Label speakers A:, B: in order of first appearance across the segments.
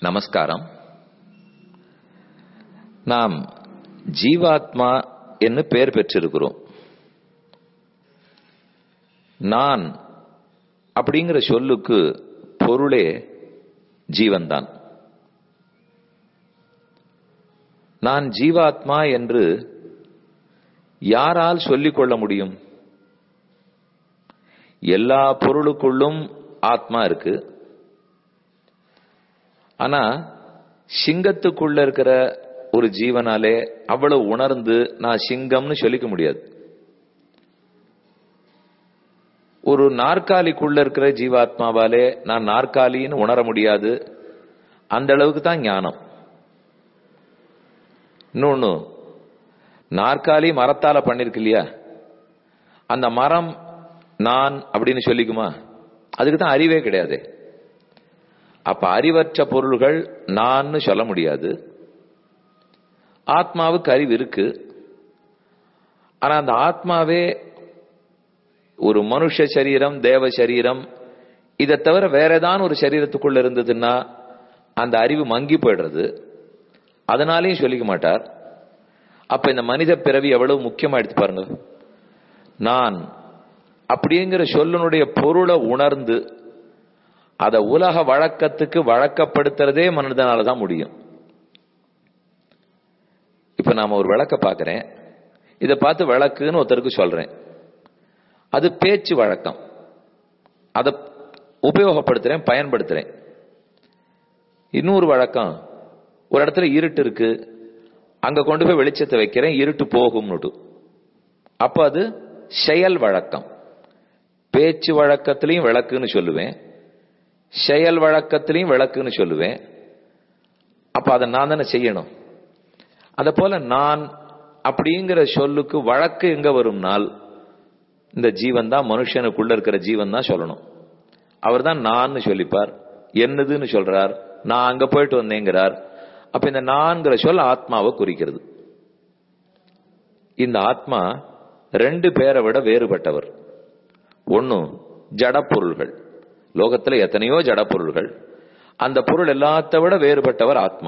A: நமஸ்காரம் நாம் ஜீவாத்மா என்று பெயர் பெற்றிருக்கிறோம் நான் அப்படிங்கிற சொல்லுக்கு பொருளே ஜீவன்தான் நான் ஜீவாத்மா என்று யாரால் சொல்லிக் கொள்ள முடியும் எல்லா பொருளுக்குள்ளும் ஆத்மா இருக்கு ஆனா சிங்கத்துக்குள்ள இருக்கிற ஒரு ஜீவனாலே அவ்வளவு உணர்ந்து நான் சிங்கம்னு சொல்லிக்க முடியாது ஒரு நாற்காலிக்குள்ள இருக்கிற ஜீவாத்மாவாலே நான் நாற்காலின்னு உணர முடியாது அந்த அளவுக்கு தான் ஞானம் இன்னொன்னு நாற்காலி மரத்தால பண்ணிருக்கு இல்லையா அந்த மரம் நான் அப்படின்னு சொல்லிக்குமா அதுக்கு தான் அறிவே கிடையாது அப்ப அறிவற்ற பொருள்கள் நான் சொல்ல முடியாது ஆத்மாவுக்கு அறிவு இருக்கு ஆனா அந்த ஆத்மாவே ஒரு மனுஷ சரீரம் தேவ சரீரம் இதை தவிர வேற ஏதாவது ஒரு சரீரத்துக்குள்ள இருந்ததுன்னா அந்த அறிவு மங்கி போயிடுறது அதனாலேயும் சொல்லிக்க மாட்டார் அப்ப இந்த மனித பிறவி எவ்வளவு முக்கியமா எடுத்து பாருங்க நான் அப்படிங்கிற சொல்லுனுடைய பொருளை உணர்ந்து அதை உலக வழக்கத்துக்கு வழக்கப்படுத்துறதே மனிதனால தான் முடியும் இப்ப நாம ஒரு விளக்க பாக்குறேன் இதை பார்த்து விளக்குன்னு ஒருத்தருக்கு சொல்றேன் அது பேச்சு வழக்கம் அதை உபயோகப்படுத்துறேன் பயன்படுத்துறேன் இன்னொரு வழக்கம் ஒரு இடத்துல இருட்டு இருக்கு அங்க கொண்டு போய் வெளிச்சத்தை வைக்கிறேன் இருட்டு போகும்னுட்டு அப்ப அது செயல் வழக்கம் பேச்சு வழக்கத்திலையும் விளக்குன்னு சொல்லுவேன் செயல் வழக்கத்திலையும் விளக்குன்னு சொல்லுவேன் அப்ப அதை நான் தானே செய்யணும் அத போல நான் அப்படிங்கிற சொல்லுக்கு வழக்கு எங்க வரும்னால் இந்த ஜீவன் தான் மனுஷனுக்குள்ள இருக்கிற ஜீவன் தான் சொல்லணும் அவர் தான் நான் சொல்லிப்பார் என்னதுன்னு சொல்றார் நான் அங்க போயிட்டு வந்தேங்கிறார் அப்ப இந்த நான்கிற சொல் ஆத்மாவை குறிக்கிறது இந்த ஆத்மா ரெண்டு பேரை விட வேறுபட்டவர் ஒன்னு ஜடப்பொருள்கள் லோகத்துல எத்தனையோ ஜடப்பொருள்கள் அந்த பொருள் எல்லாத்த விட வேறுபட்டவர் ஆத்மா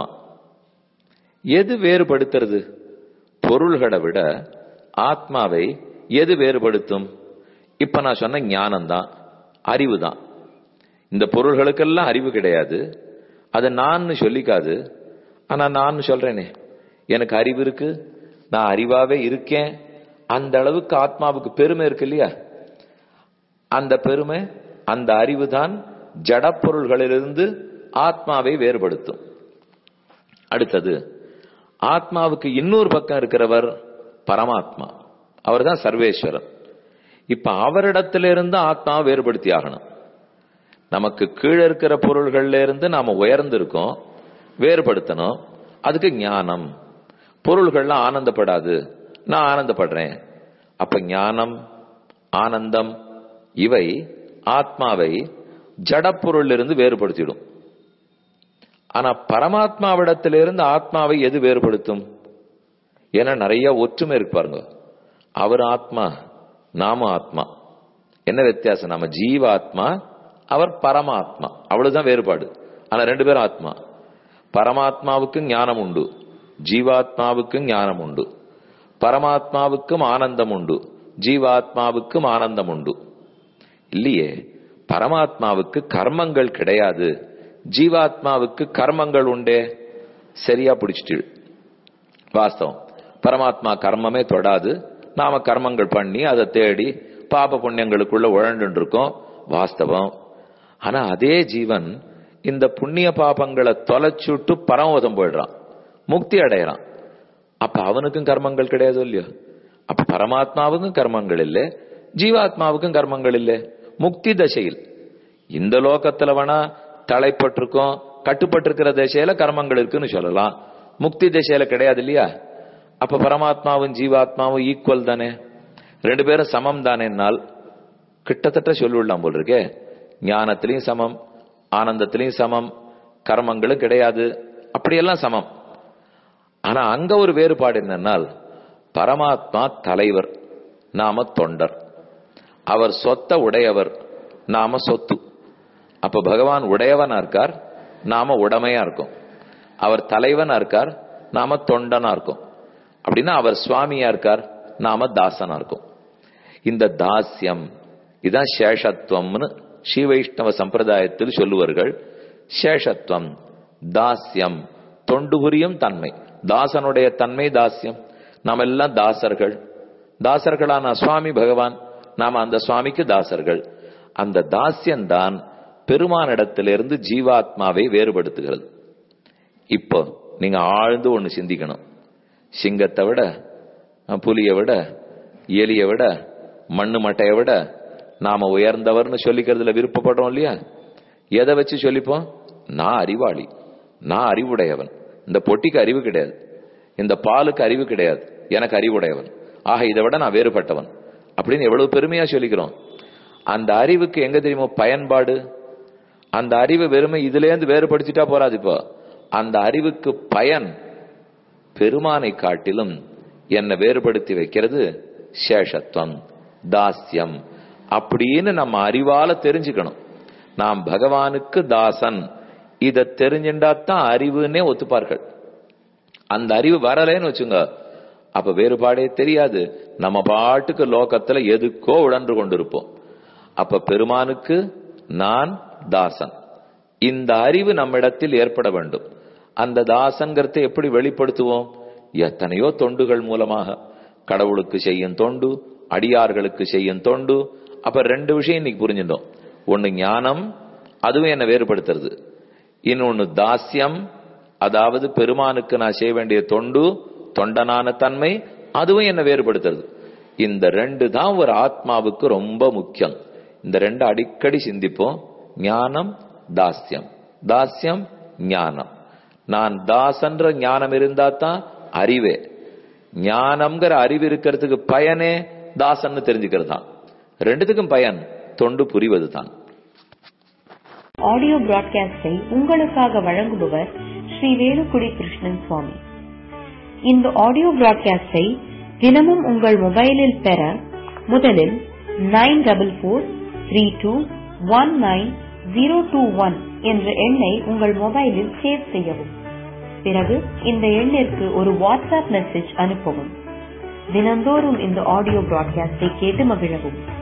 A: எது வேறுபடுத்துறது பொருள்களை விட ஆத்மாவை எது வேறுபடுத்தும் இப்ப நான் சொன்ன ஞானம் தான் அறிவு தான் இந்த பொருள்களுக்கெல்லாம் அறிவு கிடையாது அது நான் சொல்லிக்காது ஆனா நான் சொல்றேனே எனக்கு அறிவு இருக்கு நான் அறிவாவே இருக்கேன் அந்த அளவுக்கு ஆத்மாவுக்கு பெருமை இருக்கு இல்லையா அந்த பெருமை அந்த அறிவு தான் ஜடப்பொருள்களிலிருந்து ஆத்மாவை வேறுபடுத்தும் அடுத்தது ஆத்மாவுக்கு இன்னொரு பக்கம் இருக்கிறவர் பரமாத்மா அவர் தான் சர்வேஸ்வரன் இப்ப அவரிடத்திலிருந்து ஆத்மாவை வேறுபடுத்தி ஆகணும் நமக்கு கீழே இருக்கிற பொருள்கள்ல இருந்து நாம உயர்ந்திருக்கோம் வேறுபடுத்தணும் அதுக்கு ஞானம் பொருள்கள்லாம் ஆனந்தப்படாது நான் ஆனந்தப்படுறேன் அப்ப ஞானம் ஆனந்தம் இவை ஆத்மாவை ஜடப்பொருள் இருந்து வேறுபடுத்திடும் ஆனா பரமாத்மாவிடத்திலிருந்து ஆத்மாவை எது வேறுபடுத்தும் ஏன்னா நிறைய ஒற்றுமை இருக்கு பாருங்க அவர் ஆத்மா நாம ஆத்மா என்ன வித்தியாசம் நம்ம ஜீவாத்மா அவர் பரமாத்மா அவ்வளவுதான் வேறுபாடு ஆனா ரெண்டு பேரும் ஆத்மா பரமாத்மாவுக்கும் ஞானம் உண்டு ஜீவாத்மாவுக்கும் ஞானம் உண்டு பரமாத்மாவுக்கும் ஆனந்தம் உண்டு ஜீவாத்மாவுக்கும் ஆனந்தம் உண்டு இல்லையே பரமாத்மாவுக்கு கர்மங்கள் கிடையாது ஜீவாத்மாவுக்கு கர்மங்கள் உண்டே சரியா பிடிச்சிட்டு வாஸ்தவம் பரமாத்மா கர்மமே தொடாது நாம கர்மங்கள் பண்ணி அதை தேடி பாப புண்ணியங்களுக்குள்ள உழண்டு இருக்கோம் வாஸ்தவம் ஆனா அதே ஜீவன் இந்த புண்ணிய பாபங்களை தொலைச்சுட்டு பரமவதம் போயிடுறான் முக்தி அடையறான் அப்ப அவனுக்கும் கர்மங்கள் கிடையாது இல்லையோ அப்ப பரமாத்மாவுக்கும் கர்மங்கள் இல்லை ஜீவாத்மாவுக்கும் கர்மங்கள் இல்லை முக்தி தசையில் இந்த லோகத்துல வேணா தலைப்பட்டிருக்கோம் கட்டுப்பட்டிருக்கிற திசையில கர்மங்கள் இருக்குன்னு சொல்லலாம் முக்தி திசையில கிடையாது இல்லையா அப்ப பரமாத்மாவும் ஜீவாத்மாவும் ஈக்குவல் தானே ரெண்டு பேரும் சமம் தானேனால் கிட்டத்தட்ட சொல்லிவிடலாம் போல் இருக்கே ஞானத்திலையும் சமம் ஆனந்தத்திலையும் சமம் கர்மங்களும் கிடையாது அப்படியெல்லாம் சமம் ஆனா அங்க ஒரு வேறுபாடு என்னன்னால் பரமாத்மா தலைவர் நாம தொண்டர் அவர் சொத்த உடையவர் நாம சொத்து அப்ப பகவான் உடையவனா இருக்கார் நாம உடமையா இருக்கோம் அவர் தலைவனா இருக்கார் நாம தொண்டனா இருக்கோம் அப்படின்னா அவர் சுவாமியா இருக்கார் நாம தாசனா இருக்கோம் இந்த தாஸ்யம் இதான் சேஷத்துவம்னு ஸ்ரீ வைஷ்ணவ சம்பிரதாயத்தில் சொல்லுவார்கள் சேஷத்துவம் தாஸ்யம் தொண்டு புரியும் தன்மை தாசனுடைய தன்மை தாஸ்யம் நாம் எல்லாம் தாசர்கள் தாசர்களான சுவாமி பகவான் நாம அந்த சுவாமிக்கு தாசர்கள் அந்த தாஸ்யம்தான் பெருமானிடத்திலிருந்து ஜீவாத்மாவை வேறுபடுத்துகிறது இப்போ நீங்க ஆழ்ந்து ஒண்ணு சிந்திக்கணும் சிங்கத்தை விட புலியை விட எலியை விட மண்ணு மட்டையை விட நாம உயர்ந்தவர்னு சொல்லிக்கிறதுல விருப்பப்படுறோம் இல்லையா எதை வச்சு சொல்லிப்போம் நான் அறிவாளி நான் அறிவுடையவன் இந்த பொட்டிக்கு அறிவு கிடையாது இந்த பாலுக்கு அறிவு கிடையாது எனக்கு அறிவுடையவன் ஆக இதை விட நான் வேறுபட்டவன் அப்படின்னு எவ்வளவு பெருமையா சொல்லிக்கிறோம் அந்த அறிவுக்கு எங்க தெரியுமோ பயன்பாடு அந்த அறிவு வெறுமை இதுல இருந்து வேறுபடுத்திட்டா போறாது இப்போ அந்த அறிவுக்கு பயன் பெருமானை காட்டிலும் என்னை வேறுபடுத்தி வைக்கிறது சேஷத்துவம் தாஸ்யம் அப்படின்னு நம்ம அறிவால தெரிஞ்சுக்கணும் நாம் பகவானுக்கு தாசன் இத தெரிஞ்சுட்டாத்தான் அறிவுன்னே ஒத்துப்பார்கள் அந்த அறிவு வரலன்னு வச்சுங்க அப்ப வேறுபாடே தெரியாது நம்ம பாட்டுக்கு லோகத்துல எதுக்கோ உழன்று கொண்டிருப்போம் அப்ப பெருமானுக்கு நான் தாசன் இந்த அறிவு நம்மிடத்தில் ஏற்பட வேண்டும் அந்த தாசன்கிறதை எப்படி வெளிப்படுத்துவோம் எத்தனையோ தொண்டுகள் மூலமாக கடவுளுக்கு செய்யும் தொண்டு அடியார்களுக்கு செய்யும் தொண்டு அப்ப ரெண்டு விஷயம் இன்னைக்கு புரிஞ்சிட்டோம் ஒன்னு ஞானம் அதுவும் என்ன வேறுபடுத்துறது இன்னொன்னு தாஸ்யம் அதாவது பெருமானுக்கு நான் செய்ய வேண்டிய தொண்டு தொண்டனான தன்மை அதுவும் என்ன வேறுபடுத்துறது இந்த ரெண்டு தான் ஒரு ஆத்மாவுக்கு ரொம்ப முக்கியம் இந்த ரெண்டு அடிக்கடி சிந்திப்போம் ஞானம் தாஸ்யம் தாஸ்யம் ஞானம் நான் தாசன்ற ஞானம் இருந்தா தான் அறிவே ஞானம்ங்கிற அறிவு இருக்கிறதுக்கு பயனே தாசன்னு தெரிஞ்சுக்கிறது தான் ரெண்டுத்துக்கும் பயன் தொண்டு புரிவது தான்
B: ஆடியோ பிராட்காஸ்டை உங்களுக்காக வழங்குபவர் ஸ்ரீ வேலுக்குடி கிருஷ்ணன் சுவாமி இந்த ஆடியோ பிராட்காஸ்டை தினமும் உங்கள் மொபைலில் பெற முதலில் nine double four three two one nine zero two one என்ற எண்ணை உங்கள் மொபைலில் சேவ் செய்யவும் பிறகு இந்த எண்ணிற்கு ஒரு வாட்ஸ்அப் மெசேஜ் அனுப்பவும் தினந்தோறும் இந்த ஆடியோ பிராட்காஸ்டை கேட்டு மகிழவும்